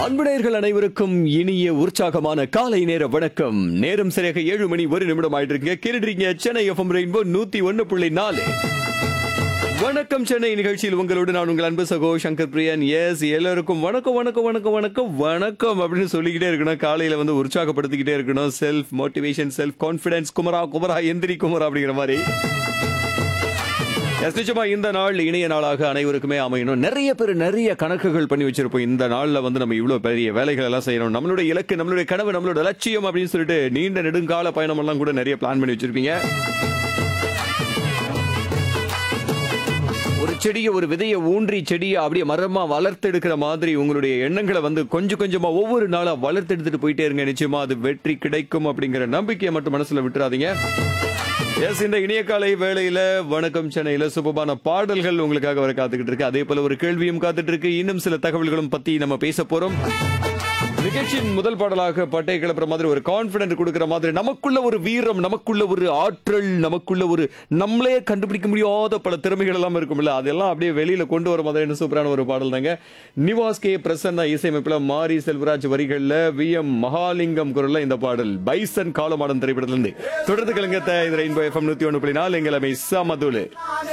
அன்புடையர்கள் அனைவருக்கும் இனிய உற்சாகமான காலை நேர வணக்கம் நேரம் சரியாக ஏழு மணி ஒரு நிமிடம் ஆயிட்டு இருக்கீங்க கேட்டுறீங்க சென்னை எஃப்எம் ரெயின்போ நூத்தி ஒன்னு புள்ளி நாலு வணக்கம் சென்னை நிகழ்ச்சியில் உங்களோடு நான் உங்கள் அன்பு சகோ சங்கர் பிரியன் எஸ் எல்லாருக்கும் வணக்கம் வணக்கம் வணக்கம் வணக்கம் வணக்கம் அப்படின்னு சொல்லிக்கிட்டே இருக்கணும் காலையில வந்து உற்சாகப்படுத்திக்கிட்டே இருக்கணும் self motivation self confidence Kumara Kumara எந்திரி குமரா அப்படிங்கிற மாதிரி எஸ் நிச்சயமா இந்த நாள் இணைய நாளாக அனைவருக்குமே அமையணும் நிறைய பேர் நிறைய கணக்குகள் பண்ணி வச்சிருப்போம் இந்த நாள்ல வந்து நம்ம இவ்வளவு பெரிய வேலைகள் எல்லாம் செய்யணும் நம்மளுடைய இலக்கு நம்மளுடைய கனவு நம்மளோட லட்சியம் அப்படின்னு சொல்லிட்டு நீண்ட நெடுங்கால பயணம் எல்லாம் கூட நிறைய பிளான் பண்ணி வச்சிருப்பீங்க ஒரு செடியை ஒரு விதையை ஊன்றி செடியை அப்படியே மரமா வளர்த்தெடுக்கிற மாதிரி உங்களுடைய எண்ணங்களை வந்து கொஞ்சம் கொஞ்சமா ஒவ்வொரு நாளா வளர்த்தெடுத்துட்டு போயிட்டே இருங்க நிச்சயமா அது வெற்றி கிடைக்கும் அப்படிங்கிற நம்பிக்கையை மட்டும் மனசுல விட்டுறாதீங்க எஸ் இந்த இணைய காலை வேளையில வணக்கம் சென்னையில சுபமான பாடல்கள் உங்களுக்காக வர காத்துக்கிட்டு இருக்கு அதே போல ஒரு கேள்வியும் காத்துட்டு இருக்கு இன்னும் சில தகவல்களும் பத்தி நம்ம பேச போறோம் நிகழ்ச்சியின் முதல் பாடலாக பட்டை கிளப்புற மாதிரி ஒரு கான்பிடன்ட் கொடுக்கிற மாதிரி நமக்குள்ள ஒரு வீரம் நமக்குள்ள ஒரு ஆற்றல் நமக்குள்ள ஒரு நம்மளே கண்டுபிடிக்க முடியாத பல திறமைகள் எல்லாம் இருக்கும்ல அதெல்லாம் அப்படியே வெளியில கொண்டு வர மாதிரி சூப்பரான ஒரு பாடல் தாங்க நிவாஸ் கே பிரசன்னா இசையமைப்புல மாரி செல்வராஜ் வரிகள்ல வி எம் மகாலிங்கம் குரல்ல இந்த பாடல் பைசன் காலமாடன் திரைப்படத்திலிருந்து தொடர்ந்து கலங்கத்த இது ரெயின்போ எஃப்எம் நூத்தி ஒன்று புள்ளி நாலு எங்கள் அமை சமதுலு